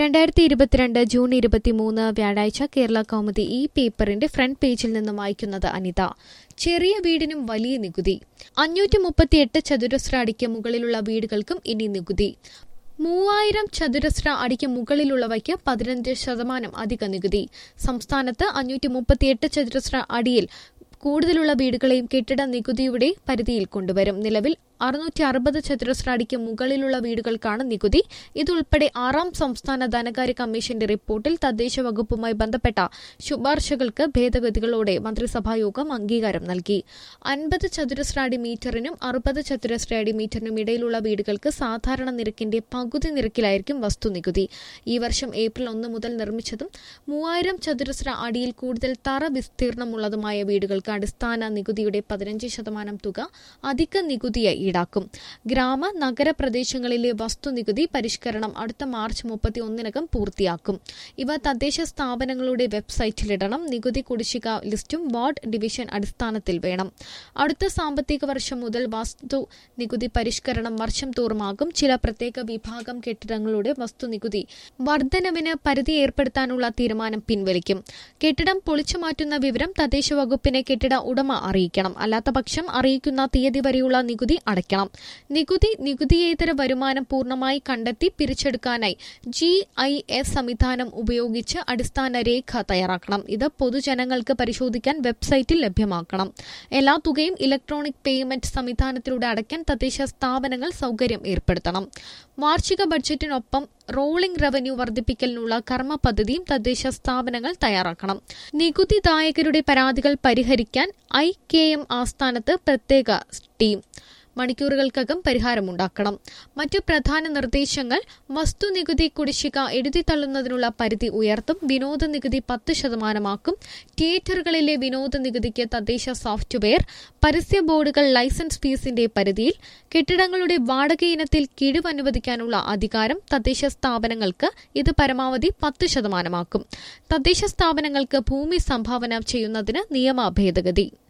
രണ്ടായിരത്തി ഇരുപത്തിരണ്ട് ജൂൺ ഇരുപത്തിമൂന്ന് വ്യാഴാഴ്ച കേരള കൗമുദി ഈ പേപ്പറിന്റെ ഫ്രണ്ട് പേജിൽ നിന്നും വായിക്കുന്നത് അനിത ചെറിയ വീടിനും വലിയ നികുതി അഞ്ഞൂറ്റി മുപ്പത്തിയെട്ട് ചതുരശ്ര അടിക്ക് മുകളിലുള്ള വീടുകൾക്കും ഇനി നികുതി മൂവായിരം ചതുരശ്ര അടിക്ക് മുകളിലുള്ളവയ്ക്ക് പതിനഞ്ച് ശതമാനം അധിക നികുതി സംസ്ഥാനത്ത് അഞ്ഞൂറ്റി മുപ്പത്തിയെട്ട് ചതുരശ്ര അടിയിൽ കൂടുതലുള്ള വീടുകളെയും കെട്ടിട നികുതിയുടെ പരിധിയിൽ കൊണ്ടുവരും നിലവിൽ അറുന്നൂറ്റി അറുപത് ചതുരശ്ര അടിക്ക് മുകളിലുള്ള വീടുകൾക്കാണ് നികുതി ഇതുൾപ്പെടെ ആറാം സംസ്ഥാന ധനകാര്യ കമ്മീഷന്റെ റിപ്പോർട്ടിൽ തദ്ദേശ വകുപ്പുമായി ബന്ധപ്പെട്ട ശുപാർശകൾക്ക് ഭേദഗതികളോടെ മന്ത്രിസഭാ യോഗം അംഗീകാരം നൽകി അൻപത് ചതുരശ്ര അടി മീറ്ററിനും അറുപത് ചതുരശ്ര അടി മീറ്ററിനും ഇടയിലുള്ള വീടുകൾക്ക് സാധാരണ നിരക്കിന്റെ പകുതി നിരക്കിലായിരിക്കും വസ്തുനികുതി ഈ വർഷം ഏപ്രിൽ ഒന്ന് മുതൽ നിർമ്മിച്ചതും മൂവായിരം ചതുരശ്ര അടിയിൽ കൂടുതൽ തറ വിസ്തീർണമുള്ളതുമായ വീടുകൾക്ക് അടിസ്ഥാന നികുതിയുടെ പതിനഞ്ച് ശതമാനം തുക അധിക നികുതിയായി ഈടാക്കും ഗ്രാമ നഗര പ്രദേശങ്ങളിലെ വസ്തുനികുതി പരിഷ്കരണം അടുത്ത മാർച്ച് മുപ്പത്തി ഒന്നിനകം പൂർത്തിയാക്കും ഇവ തദ്ദേശ സ്ഥാപനങ്ങളുടെ വെബ്സൈറ്റിലിടണം നികുതി കുടിശ്ശിക ലിസ്റ്റും വാർഡ് ഡിവിഷൻ അടിസ്ഥാനത്തിൽ വേണം അടുത്ത സാമ്പത്തിക വർഷം മുതൽ വസ്തു നികുതി പരിഷ്കരണം വർഷം തോറുമാകും ചില പ്രത്യേക വിഭാഗം കെട്ടിടങ്ങളുടെ വസ്തുനികുതി വർധനവിന് പരിധി ഏർപ്പെടുത്താനുള്ള തീരുമാനം പിൻവലിക്കും കെട്ടിടം പൊളിച്ചു മാറ്റുന്ന വിവരം തദ്ദേശ വകുപ്പിനെ കെട്ടിട ഉടമ അറിയിക്കണം അല്ലാത്തപക്ഷം അറിയിക്കുന്ന തീയതി വരെയുള്ള നികുതി അടയ്ക്കണം നികുതി നികുതിയേതര വരുമാനം പൂർണ്ണമായി കണ്ടെത്തി പിരിച്ചെടുക്കാനായി ജി ഐ എസ് സംവിധാനം ഉപയോഗിച്ച് അടിസ്ഥാന രേഖ തയ്യാറാക്കണം ഇത് പൊതുജനങ്ങൾക്ക് പരിശോധിക്കാൻ വെബ്സൈറ്റിൽ ലഭ്യമാക്കണം എല്ലാ തുകയും ഇലക്ട്രോണിക് പേയ്മെന്റ് സംവിധാനത്തിലൂടെ അടയ്ക്കാൻ തദ്ദേശ സ്ഥാപനങ്ങൾ സൗകര്യം ഏർപ്പെടുത്തണം വാർഷിക ബഡ്ജറ്റിനൊപ്പം റോളിംഗ് റവന്യൂ വർദ്ധിപ്പിക്കലിനുള്ള കർമ്മ പദ്ധതിയും തദ്ദേശ സ്ഥാപനങ്ങൾ തയ്യാറാക്കണം നികുതിദായകരുടെ പരാതികൾ പരിഹരിക്കാൻ ഐ കെ എം ആസ്ഥാനത്ത് പ്രത്യേക ടീം മണിക്കൂറുകൾക്കകം പരിഹാരമുണ്ടാക്കണം മറ്റു പ്രധാന നിർദ്ദേശങ്ങൾ വസ്തുനികുതി കുടിശ്ശിക എഴുതിത്തള്ളുന്നതിനുള്ള പരിധി ഉയർത്തും വിനോദ നികുതി പത്ത് ശതമാനമാക്കും തിയേറ്ററുകളിലെ വിനോദ നികുതിക്ക് തദ്ദേശ സോഫ്റ്റ്വെയർ പരസ്യ ബോർഡുകൾ ലൈസൻസ് ഫീസിന്റെ പരിധിയിൽ കെട്ടിടങ്ങളുടെ വാടക ഇനത്തിൽ കിഴിവ് അനുവദിക്കാനുള്ള അധികാരം തദ്ദേശ സ്ഥാപനങ്ങൾക്ക് ഇത് പരമാവധി പത്ത് ശതമാനമാക്കും തദ്ദേശ സ്ഥാപനങ്ങൾക്ക് ഭൂമി സംഭാവന ചെയ്യുന്നതിന് നിയമ ഭേദഗതി